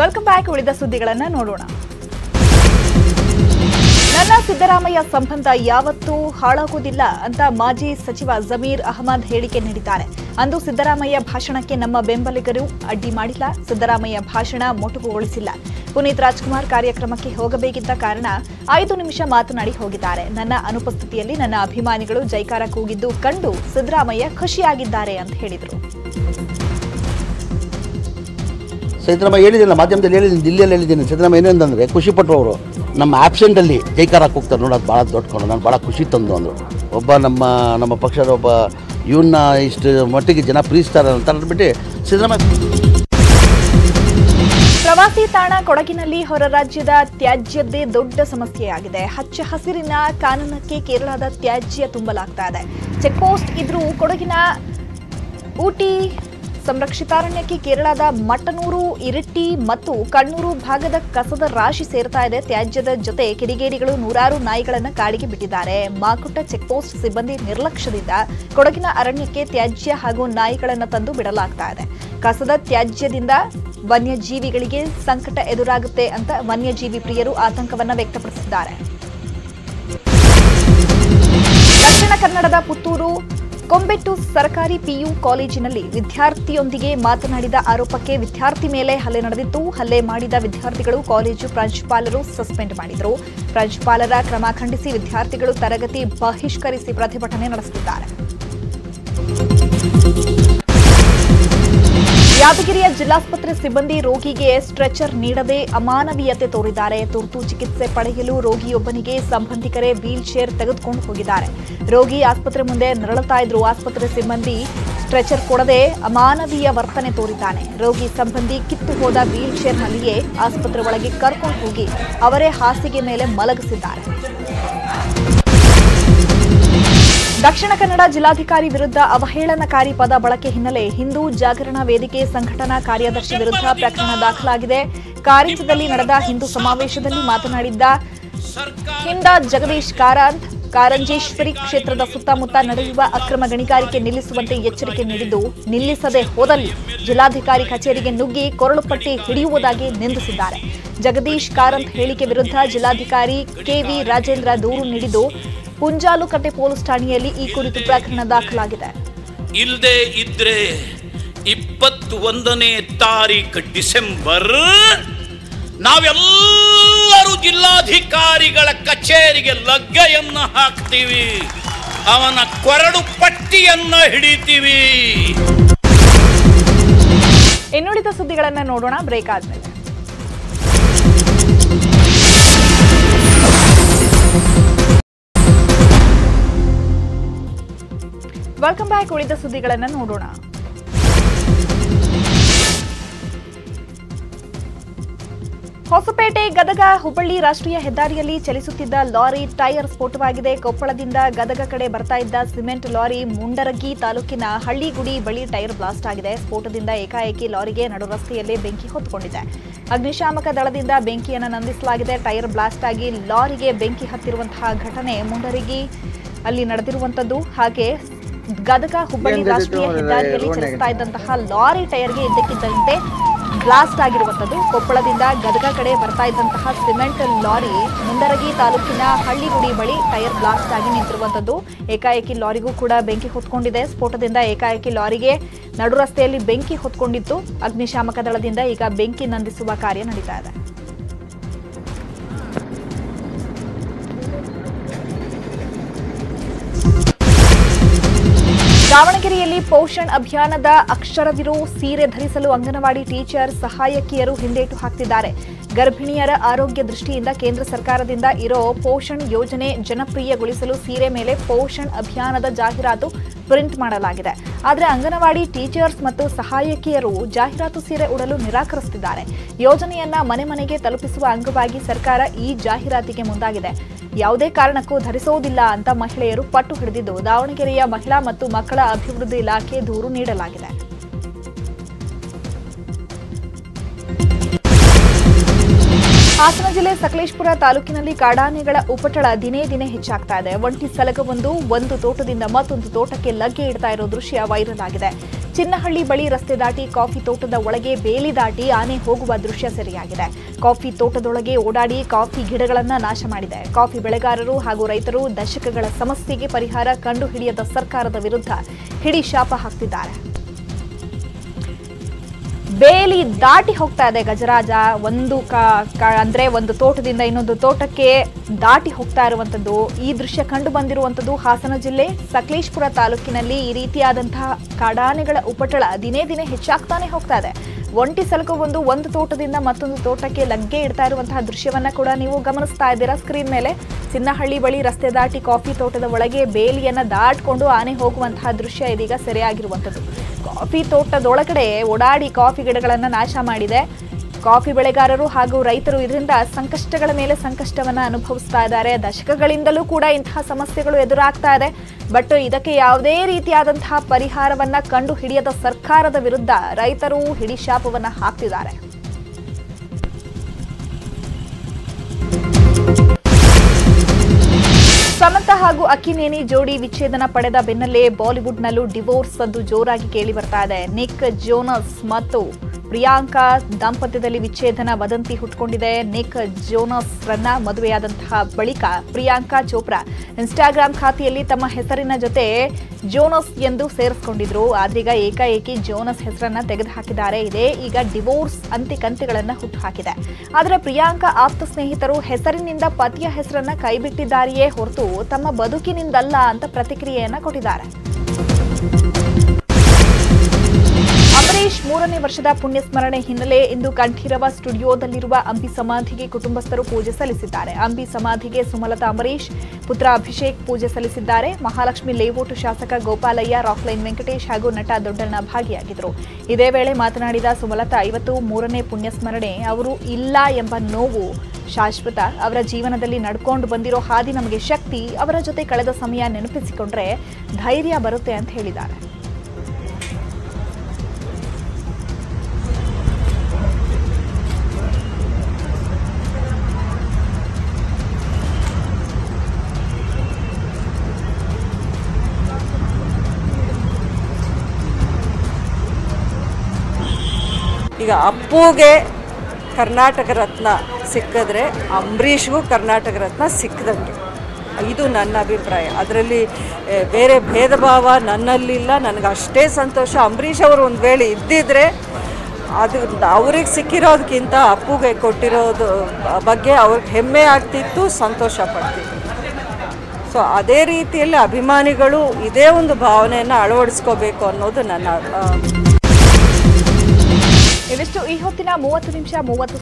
welcome back ಉಳಿದ ಸುದ್ದಿಗಳನ್ನ ನೋಡೋಣ ನನ್ನ ಸಿದ್ದರಾಮಯ್ಯ ಸಂಬಂಧ ಯಾವತ್ತೂ ಹಾಳಾಗುವುದಿಲ್ಲ ಅಂತ ಮಾಜಿ ಸಚಿವ ಜಮೀರ್ ಅಹಮದ್ ಹೇಳಿಕೆ ನೀಡಿದ್ದಾರೆ ಅಂದು ಸಿದ್ದರಾಮಯ್ಯ ಭಾಷಣಕ್ಕೆ ನಮ್ಮ ಬೆಂಬಲಿಗರು ಅಡ್ಡಿ ಮಾಡಿಲ್ಲ ಸಿದ್ದರಾಮಯ್ಯ ಭಾಷಣ ಮೊಟಕುಗೊಳಿಸಿಲ್ಲ ಪುನೀತ್ ರಾಜ್ಕುಮಾರ್ ಕಾರ್ಯಕ್ರಮಕ್ಕೆ ಹೋಗಬೇಕಿದ್ದ ಕಾರಣ ಐದು ನಿಮಿಷ ಮಾತನಾಡಿ ಹೋಗಿದ್ದಾರೆ ನನ್ನ ಅನುಪಸ್ಥಿತಿಯಲ್ಲಿ ನನ್ನ ಅಭಿಮಾನಿಗಳು ಜೈಕಾರ ಕೂಗಿದ್ದು ಕಂಡು ಸಿದ್ದರಾಮಯ್ಯ ಖುಷಿಯಾಗಿದ್ದಾರೆ ಅಂತ ಹೇಳಿದರು ಸಿದ್ದರಾಮಯ್ಯ ಹೇಳಿದ್ದೀನಿ ಮಾಧ್ಯಮದಲ್ಲಿ ಹೇಳಿದ್ದೀನಿ ದಿಲ್ಲಿಯಲ್ಲಿ ಹೇಳಿದ್ದೀನಿ ಸಿದ್ದರಾಮಯ್ಯ ಏನಂತಂದರೆ ಖುಷಿಪಟ್ಟರು ಅವರು ನಮ್ಮ ಆ್ಯಬ್ಸೆಂಟಲ್ಲಿ ಜೈಕಾರ ಹೋಗ್ತಾರೆ ನೋಡೋದು ಭಾಳ ದೊಡ್ಡ ಕೊಂಡು ನಾನು ಭಾಳ ಖುಷಿ ತಂದು ಅಂದರು ಒಬ್ಬ ನಮ್ಮ ನಮ್ಮ ಪಕ್ಷದ ಒಬ್ಬ ಇವನ್ನ ಇಷ್ಟು ಮಟ್ಟಿಗೆ ಜನ ಪ್ರೀತಿಸ್ತಾರೆ ಅಂತ ಅಂದ್ಬಿಟ್ಟು ಸಿದ್ದರಾಮಯ್ಯ ಪ್ರವಾಸಿ ತಾಣ ಕೊಡಗಿನಲ್ಲಿ ಹೊರ ರಾಜ್ಯದ ತ್ಯಾಜ್ಯದ್ದೇ ದೊಡ್ಡ ಸಮಸ್ಯೆಯಾಗಿದೆ ಹಚ್ಚ ಹಸಿರಿನ ಕಾನನಕ್ಕೆ ಕೇರಳದ ತ್ಯಾಜ್ಯ ತುಂಬಲಾಗ್ತಾ ಇದೆ ಚೆಕ್ ಪೋಸ್ಟ್ ಇದ್ರೂ ಕೊಡಗಿನ ಊಟಿ ಸಂರಕ್ಷಿತಾರಣ್ಯಕ್ಕೆ ಕೇರಳದ ಮಟನೂರು ಇರಿಟ್ಟಿ ಮತ್ತು ಕಣ್ಣೂರು ಭಾಗದ ಕಸದ ರಾಶಿ ಸೇರ್ತಾ ಇದೆ ತ್ಯಾಜ್ಯದ ಜೊತೆ ಕಿಡಿಗೇಡಿಗಳು ನೂರಾರು ನಾಯಿಗಳನ್ನು ಕಾಡಿಗೆ ಬಿಟ್ಟಿದ್ದಾರೆ ಮಾಕುಟ್ಟ ಚೆಕ್ ಪೋಸ್ಟ್ ಸಿಬ್ಬಂದಿ ನಿರ್ಲಕ್ಷ್ಯದಿಂದ ಕೊಡಗಿನ ಅರಣ್ಯಕ್ಕೆ ತ್ಯಾಜ್ಯ ಹಾಗೂ ನಾಯಿಗಳನ್ನು ತಂದು ಬಿಡಲಾಗ್ತಾ ಇದೆ ಕಸದ ತ್ಯಾಜ್ಯದಿಂದ ವನ್ಯಜೀವಿಗಳಿಗೆ ಸಂಕಟ ಎದುರಾಗುತ್ತೆ ಅಂತ ವನ್ಯಜೀವಿ ಪ್ರಿಯರು ಆತಂಕವನ್ನ ವ್ಯಕ್ತಪಡಿಸಿದ್ದಾರೆ ದಕ್ಷಿಣ ಕನ್ನಡದ ಪುತ್ತೂರು ಕೊಂಬೆಟ್ಟು ಸರ್ಕಾರಿ ಪಿಯು ಕಾಲೇಜಿನಲ್ಲಿ ವಿದ್ಯಾರ್ಥಿಯೊಂದಿಗೆ ಮಾತನಾಡಿದ ಆರೋಪಕ್ಕೆ ವಿದ್ಯಾರ್ಥಿ ಮೇಲೆ ಹಲ್ಲೆ ನಡೆದಿತ್ತು ಹಲ್ಲೆ ಮಾಡಿದ ವಿದ್ಯಾರ್ಥಿಗಳು ಕಾಲೇಜು ಪ್ರಾಂಶುಪಾಲರು ಸಸ್ಪೆಂಡ್ ಮಾಡಿದರು ಪ್ರಾಂಶುಪಾಲರ ಕ್ರಮ ಖಂಡಿಸಿ ವಿದ್ಯಾರ್ಥಿಗಳು ತರಗತಿ ಬಹಿಷ್ಕರಿಸಿ ಪ್ರತಿಭಟನೆ ನಡೆಸುತ್ತಿದ್ದಾರೆ ಯಾದಗಿರಿಯ ಜಿಲ್ಲಾಸ್ಪತ್ರೆ ಸಿಬ್ಬಂದಿ ರೋಗಿಗೆ ಸ್ಟ್ರೆಚರ್ ನೀಡದೆ ಅಮಾನವೀಯತೆ ತೋರಿದ್ದಾರೆ ತುರ್ತು ಚಿಕಿತ್ಸೆ ಪಡೆಯಲು ರೋಗಿಯೊಬ್ಬನಿಗೆ ಸಂಬಂಧಿಕರೇ ವೀಲ್ ಚೇರ್ ತೆಗೆದುಕೊಂಡು ಹೋಗಿದ್ದಾರೆ ರೋಗಿ ಆಸ್ಪತ್ರೆ ಮುಂದೆ ನರಳುತ್ತಾ ಇದ್ರು ಆಸ್ಪತ್ರೆ ಸಿಬ್ಬಂದಿ ಸ್ಟ್ರೆಚರ್ ಕೊಡದೆ ಅಮಾನವೀಯ ವರ್ತನೆ ತೋರಿದ್ದಾನೆ ರೋಗಿ ಸಂಬಂಧಿ ಕಿತ್ತು ಹೋದ ವೀಲ್ ಚೇರ್ನಲ್ಲಿಯೇ ಆಸ್ಪತ್ರೆ ಒಳಗೆ ಕರ್ಕೊಂಡು ಹೋಗಿ ಅವರೇ ಹಾಸಿಗೆ ಮೇಲೆ ಮಲಗಿಸಿದ್ದಾರೆ ದಕ್ಷಿಣ ಕನ್ನಡ ಜಿಲ್ಲಾಧಿಕಾರಿ ವಿರುದ್ಧ ಅವಹೇಳನಕಾರಿ ಪದ ಬಳಕೆ ಹಿನ್ನೆಲೆ ಹಿಂದೂ ಜಾಗರಣ ವೇದಿಕೆ ಸಂಘಟನಾ ಕಾರ್ಯದರ್ಶಿ ವಿರುದ್ಧ ಪ್ರಕರಣ ದಾಖಲಾಗಿದೆ ಕಾರಿಂಜದಲ್ಲಿ ನಡೆದ ಹಿಂದೂ ಸಮಾವೇಶದಲ್ಲಿ ಮಾತನಾಡಿದ್ದ ಹಿಂದ ಜಗದೀಶ್ ಕಾರಂತ್ ಕಾರಂಜೇಶ್ವರಿ ಕ್ಷೇತ್ರದ ಸುತ್ತಮುತ್ತ ನಡೆಯುವ ಅಕ್ರಮ ಗಣಿಗಾರಿಕೆ ನಿಲ್ಲಿಸುವಂತೆ ಎಚ್ಚರಿಕೆ ನೀಡಿದ್ದು ನಿಲ್ಲಿಸದೆ ಹೋದಲ್ಲಿ ಜಿಲ್ಲಾಧಿಕಾರಿ ಕಚೇರಿಗೆ ನುಗ್ಗಿ ಕೊರಳು ಪಟ್ಟಿ ಹಿಡಿಯುವುದಾಗಿ ನಿಂದಿಸಿದ್ದಾರೆ ಜಗದೀಶ್ ಕಾರಂತ್ ಹೇಳಿಕೆ ವಿರುದ್ಧ ಜಿಲ್ಲಾಧಿಕಾರಿ ಕೆವಿ ರಾಜೇಂದ್ರ ದೂರು ನೀಡಿದ್ದು ಪುಂಜಾಲುಕಟ್ಟೆ ಪೊಲೀಸ್ ಠಾಣೆಯಲ್ಲಿ ಈ ಕುರಿತು ಪ್ರಕರಣ ದಾಖಲಾಗಿದೆ ಇಲ್ಲದೆ ಇದ್ರೆ ಇಪ್ಪತ್ತು ಒಂದನೇ ತಾರೀಕು ಡಿಸೆಂಬರ್ ನಾವೆಲ್ಲರೂ ಜಿಲ್ಲಾಧಿಕಾರಿಗಳ ಕಚೇರಿಗೆ ಲಗ್ಗೆಯನ್ನ ಹಾಕ್ತೀವಿ ಅವನ ಕೊರಡು ಪಟ್ಟಿಯನ್ನ ಹಿಡಿತೀವಿ ಇನ್ನುಳಿದ ಸುದ್ದಿಗಳನ್ನ ನೋಡೋಣ ಬ್ರೇಕ್ ಆದ್ಮೇಲೆ ವೆಲ್ಕಮ್ ಬ್ಯಾಕ್ ಉಳಿದ ಸುದ್ದಿಗಳನ್ನ ನೋಡೋಣ ಹೊಸಪೇಟೆ ಗದಗ ಹುಬ್ಬಳ್ಳಿ ರಾಷ್ಟ್ರೀಯ ಹೆದ್ದಾರಿಯಲ್ಲಿ ಚಲಿಸುತ್ತಿದ್ದ ಲಾರಿ ಟೈರ್ ಸ್ಫೋಟವಾಗಿದೆ ಕೊಪ್ಪಳದಿಂದ ಗದಗ ಕಡೆ ಬರ್ತಾ ಇದ್ದ ಸಿಮೆಂಟ್ ಲಾರಿ ಮುಂಡರಗಿ ತಾಲೂಕಿನ ಹಳ್ಳಿಗುಡಿ ಬಳಿ ಟೈರ್ ಬ್ಲಾಸ್ಟ್ ಆಗಿದೆ ಸ್ಫೋಟದಿಂದ ಏಕಾಏಕಿ ಲಾರಿಗೆ ನಡು ರಸ್ತೆಯಲ್ಲೇ ಬೆಂಕಿ ಹೊತ್ತುಕೊಂಡಿದೆ ಅಗ್ನಿಶಾಮಕ ದಳದಿಂದ ಬೆಂಕಿಯನ್ನು ನಂದಿಸಲಾಗಿದೆ ಟೈರ್ ಬ್ಲಾಸ್ಟ್ ಆಗಿ ಲಾರಿಗೆ ಬೆಂಕಿ ಹತ್ತಿರುವಂತಹ ಘಟನೆ ಮುಂಡರಗಿ ಅಲ್ಲಿ ನಡೆದಿರುವಂತದ್ದು ಹಾಗೆ ಗದಗ ಹುಬ್ಬಳ್ಳಿ ರಾಷ್ಟ್ರೀಯ ಹೆದ್ದಾರಿಯಲ್ಲಿ ಚಲಿಸ್ತಾ ಇದ್ದಂತಹ ಲಾರಿ ಟೈರ್ಗೆ ಇದ್ದಕ್ಕಿದ್ದಂತೆ ಬ್ಲಾಸ್ಟ್ ಆಗಿರುವಂತದ್ದು ಕೊಪ್ಪಳದಿಂದ ಗದಗ ಕಡೆ ಬರ್ತಾ ಇದ್ದಂತಹ ಸಿಮೆಂಟ್ ಲಾರಿ ಮುಂಡರಗಿ ತಾಲೂಕಿನ ಹಳ್ಳಿಗುಡಿ ಬಳಿ ಟೈರ್ ಬ್ಲಾಸ್ಟ್ ಆಗಿ ನಿಂತಿರುವಂತದ್ದು ಏಕಾಏಕಿ ಲಾರಿಗೂ ಕೂಡ ಬೆಂಕಿ ಹೊತ್ಕೊಂಡಿದೆ ಸ್ಫೋಟದಿಂದ ಏಕಾಏಕಿ ಲಾರಿಗೆ ನಡು ರಸ್ತೆಯಲ್ಲಿ ಬೆಂಕಿ ಹೊತ್ಕೊಂಡಿತ್ತು ಅಗ್ನಿಶಾಮಕ ದಳದಿಂದ ಈಗ ಬೆಂಕಿ ನಂದಿಸುವ ಕಾರ್ಯ ನಡೀತಾ ಇದೆ ದಾವಣಗೆರೆಯಲ್ಲಿ ಪೋಷಣ್ ಅಭಿಯಾನದ ಅಕ್ಷರವಿರೋ ಸೀರೆ ಧರಿಸಲು ಅಂಗನವಾಡಿ ಟೀಚರ್ ಸಹಾಯಕಿಯರು ಹಿಂದೇಟು ಹಾಕ್ತಿದ್ದಾರೆ ಗರ್ಭಿಣಿಯರ ಆರೋಗ್ಯ ದೃಷ್ಟಿಯಿಂದ ಕೇಂದ್ರ ಸರ್ಕಾರದಿಂದ ಇರೋ ಪೋಷಣ್ ಯೋಜನೆ ಜನಪ್ರಿಯಗೊಳಿಸಲು ಸೀರೆ ಮೇಲೆ ಪೋಷಣ್ ಅಭಿಯಾನದ ಜಾಹೀರಾತು ಪ್ರಿಂಟ್ ಮಾಡಲಾಗಿದೆ ಆದರೆ ಅಂಗನವಾಡಿ ಟೀಚರ್ಸ್ ಮತ್ತು ಸಹಾಯಕಿಯರು ಜಾಹೀರಾತು ಸೀರೆ ಉಡಲು ನಿರಾಕರಿಸುತ್ತಿದ್ದಾರೆ ಯೋಜನೆಯನ್ನ ಮನೆ ಮನೆಗೆ ತಲುಪಿಸುವ ಅಂಗವಾಗಿ ಸರ್ಕಾರ ಈ ಜಾಹೀರಾತಿಗೆ ಮುಂದಾಗಿದೆ ಯಾವುದೇ ಕಾರಣಕ್ಕೂ ಧರಿಸುವುದಿಲ್ಲ ಅಂತ ಮಹಿಳೆಯರು ಪಟ್ಟು ಹಿಡಿದಿದ್ದು ದಾವಣಗೆರೆಯ ಮಹಿಳಾ ಮತ್ತು ಮಕ್ಕಳ ಅಭಿವೃದ್ಧಿ ಇಲಾಖೆ ದೂರು ನೀಡಲಾಗಿದೆ ಹಾಸನ ಜಿಲ್ಲೆ ಸಕಲೇಶ್ಪುರ ತಾಲೂಕಿನಲ್ಲಿ ಕಾಡಾನೆಗಳ ಉಪಟಳ ದಿನೇ ದಿನೇ ಹೆಚ್ಚಾಗ್ತಾ ಇದೆ ಒಂಟಿ ಸಲಗವೊಂದು ಒಂದು ತೋಟದಿಂದ ಮತ್ತೊಂದು ತೋಟಕ್ಕೆ ಲಗ್ಗೆ ಇಡ್ತಾ ಇರೋ ದೃಶ್ಯ ವೈರಲ್ ಆಗಿದೆ ಚಿನ್ನಹಳ್ಳಿ ಬಳಿ ರಸ್ತೆ ದಾಟಿ ಕಾಫಿ ತೋಟದ ಒಳಗೆ ಬೇಲಿ ದಾಟಿ ಆನೆ ಹೋಗುವ ದೃಶ್ಯ ಸೆರೆಯಾಗಿದೆ ಕಾಫಿ ತೋಟದೊಳಗೆ ಓಡಾಡಿ ಕಾಫಿ ಗಿಡಗಳನ್ನ ನಾಶ ಮಾಡಿದೆ ಕಾಫಿ ಬೆಳೆಗಾರರು ಹಾಗೂ ರೈತರು ದಶಕಗಳ ಸಮಸ್ಯೆಗೆ ಪರಿಹಾರ ಕಂಡುಹಿಡಿಯದ ಸರ್ಕಾರದ ವಿರುದ್ಧ ಹಿಡಿ ಶಾಪ ಹಾಕ್ತಿದ್ದಾರೆ ಬೇಲಿ ದಾಟಿ ಹೋಗ್ತಾ ಇದೆ ಗಜರಾಜ ಒಂದು ಕ- ಕ- ಅಂದ್ರೆ ಒಂದು ತೋಟದಿಂದ ಇನ್ನೊಂದು ತೋಟಕ್ಕೆ ದಾಟಿ ಹೋಗ್ತಾ ಇರುವಂತದ್ದು ಈ ದೃಶ್ಯ ಕಂಡು ಬಂದಿರುವಂತದ್ದು ಹಾಸನ ಜಿಲ್ಲೆ ಸಕಲೇಶ್ಪುರ ತಾಲೂಕಿನಲ್ಲಿ ಈ ರೀತಿಯಾದಂತಹ ಕಾಡಾನೆಗಳ ಉಪಟಳ ದಿನೇ ದಿನೇ ಹೆಚ್ಚಾಗ್ತಾನೆ ಹೋಗ್ತಾ ಇದೆ ಒಂಟಿ ಸಲಕು ಒಂದು ಒಂದು ತೋಟದಿಂದ ಮತ್ತೊಂದು ತೋಟಕ್ಕೆ ಲಗ್ಗೆ ಇಡ್ತಾ ಇರುವಂತಹ ದೃಶ್ಯವನ್ನ ಕೂಡ ನೀವು ಗಮನಿಸ್ತಾ ಇದ್ದೀರಾ ಸ್ಕ್ರೀನ್ ಮೇಲೆ ಚಿನ್ನಹಳ್ಳಿ ಬಳಿ ರಸ್ತೆ ದಾಟಿ ಕಾಫಿ ತೋಟದ ಒಳಗೆ ಬೇಲಿಯನ್ನ ದಾಟ್ಕೊಂಡು ಆನೆ ಹೋಗುವಂತಹ ದೃಶ್ಯ ಇದೀಗ ಸೆರೆಯಾಗಿರುವಂತದ್ದು ಕಾಫಿ ತೋಟದೊಳಗಡೆ ಓಡಾಡಿ ಕಾಫಿ ಗಿಡಗಳನ್ನ ನಾಶ ಮಾಡಿದೆ ಕಾಫಿ ಬೆಳೆಗಾರರು ಹಾಗೂ ರೈತರು ಇದರಿಂದ ಸಂಕಷ್ಟಗಳ ಮೇಲೆ ಸಂಕಷ್ಟವನ್ನ ಅನುಭವಿಸ್ತಾ ಇದ್ದಾರೆ ದಶಕಗಳಿಂದಲೂ ಕೂಡ ಇಂತಹ ಸಮಸ್ಯೆಗಳು ಎದುರಾಗ್ತಾ ಇದೆ ಬಟ್ ಇದಕ್ಕೆ ಯಾವುದೇ ರೀತಿಯಾದಂತಹ ಪರಿಹಾರವನ್ನ ಕಂಡು ಹಿಡಿಯದ ಸರ್ಕಾರದ ವಿರುದ್ಧ ರೈತರು ಹಿಡಿಶಾಪವನ್ನ ಹಾಕ್ತಿದ್ದಾರೆ ಸಮಂತ ಹಾಗೂ ಅಕ್ಕಿನೇನಿ ಜೋಡಿ ವಿಚ್ಛೇದನ ಪಡೆದ ಬೆನ್ನಲ್ಲೇ ಬಾಲಿವುಡ್ನಲ್ಲೂ ಡಿವೋರ್ಸ್ ಸದ್ದು ಜೋರಾಗಿ ಕೇಳಿ ಬರ್ತಾ ಇದೆ ನಿಕ್ ಜೋನಸ್ ಮತ್ತು ಪ್ರಿಯಾಂಕಾ ದಾಂಪತ್ಯದಲ್ಲಿ ವಿಚ್ಛೇದನ ವದಂತಿ ಹುಟ್ಕೊಂಡಿದೆ ನಿಕ್ ಜೋನಸ್ ರನ್ನ ಮದುವೆಯಾದಂತಹ ಬಳಿಕ ಪ್ರಿಯಾಂಕಾ ಚೋಪ್ರಾ ಇನ್ಸ್ಟಾಗ್ರಾಂ ಖಾತೆಯಲ್ಲಿ ತಮ್ಮ ಹೆಸರಿನ ಜೊತೆ ಜೋನಸ್ ಎಂದು ಸೇರಿಸಿಕೊಂಡಿದ್ರು ಆದ್ರೀಗ ಏಕಾಏಕಿ ಜೋನಸ್ ಹೆಸರನ್ನ ತೆಗೆದುಹಾಕಿದ್ದಾರೆ ಇದೇ ಈಗ ಡಿವೋರ್ಸ್ ಅಂತಿ ಕಂತಿಗಳನ್ನ ಹುಟ್ಟುಹಾಕಿದೆ ಆದರೆ ಪ್ರಿಯಾಂಕಾ ಆಪ್ತ ಸ್ನೇಹಿತರು ಹೆಸರಿನಿಂದ ಪತಿಯ ಹೆಸರನ್ನ ಕೈಬಿಟ್ಟಿದ್ದಾರೆಯೇ ಹೊರತು ತಮ್ಮ ಬದುಕಿನಿಂದಲ್ಲ ಅಂತ ಪ್ರತಿಕ್ರಿಯೆಯನ್ನ ಕೊಟ್ಟಿದ್ದಾರೆ ಅಂಬರೀಶ್ ಮೂರನೇ ವರ್ಷದ ಪುಣ್ಯ ಸ್ಮರಣೆ ಹಿನ್ನೆಲೆ ಇಂದು ಕಂಠೀರವ ಸ್ಟುಡಿಯೋದಲ್ಲಿರುವ ಅಂಬಿ ಸಮಾಧಿಗೆ ಕುಟುಂಬಸ್ಥರು ಪೂಜೆ ಸಲ್ಲಿಸಿದ್ದಾರೆ ಅಂಬಿ ಸಮಾಧಿಗೆ ಸುಮಲತಾ ಅಂಬರೀಶ್ ಪುತ್ರ ಅಭಿಷೇಕ್ ಪೂಜೆ ಸಲ್ಲಿಸಿದ್ದಾರೆ ಮಹಾಲಕ್ಷ್ಮಿ ಲೇಔಟ್ ಶಾಸಕ ಗೋಪಾಲಯ್ಯ ರಾಕ್ಲೈನ್ ವೆಂಕಟೇಶ್ ಹಾಗೂ ನಟ ದೊಡ್ಡಣ್ಣ ಭಾಗಿಯಾಗಿದ್ದರು ಇದೇ ವೇಳೆ ಮಾತನಾಡಿದ ಸುಮಲತಾ ಇವತ್ತು ಮೂರನೇ ಪುಣ್ಯ ಸ್ಮರಣೆ ಅವರು ಇಲ್ಲ ಎಂಬ ನೋವು ಶಾಶ್ವತ ಅವರ ಜೀವನದಲ್ಲಿ ನಡ್ಕೊಂಡು ಬಂದಿರೋ ಹಾದಿ ನಮಗೆ ಶಕ್ತಿ ಅವರ ಜೊತೆ ಕಳೆದ ಸಮಯ ನೆನಪಿಸಿಕೊಂಡ್ರೆ ಧೈರ್ಯ ಬರುತ್ತೆ ಅಂತ ಹೇಳಿದ್ದಾರೆ ಈಗ ಅಪ್ಪುಗೆ ಕರ್ನಾಟಕ ರತ್ನ ಸಿಕ್ಕಿದ್ರೆ ಅಂಬರೀಷ್ಗೂ ಕರ್ನಾಟಕ ರತ್ನ ಸಿಕ್ಕದಂಗೆ ಇದು ನನ್ನ ಅಭಿಪ್ರಾಯ ಅದರಲ್ಲಿ ಏ, ಬೇರೆ ಭೇದ ಭಾವ ನನ್ನಲ್ಲಿಲ್ಲ ನನಗೆ ಅಷ್ಟೇ ಸಂತೋಷ ಅಂಬರೀಷ್ ಅವರು ಒಂದು ವೇಳೆ ಇದ್ದಿದ್ರೆ ಅದು ಅವ್ರಿಗೆ ಸಿಕ್ಕಿರೋದಕ್ಕಿಂತ ಅಪ್ಪುಗೆ ಕೊಟ್ಟಿರೋದು ಬಗ್ಗೆ ಅವ್ರಿಗೆ ಹೆಮ್ಮೆ ಆಗ್ತಿತ್ತು ಸಂತೋಷ ಪಡ್ತಿತ್ತು ಸೊ ಅದೇ ರೀತಿಯಲ್ಲಿ ಅಭಿಮಾನಿಗಳು ಇದೇ ಒಂದು ಭಾವನೆಯನ್ನು ಅಳವಡಿಸ್ಕೋಬೇಕು ಅನ್ನೋದು ನನ್ನ ಆ, ಇವಿಷ್ಟು ಈ ಹೊತ್ತಿನ ಮೂವತ್ತು ನಿಮಿಷ ಮೂವತ್ತು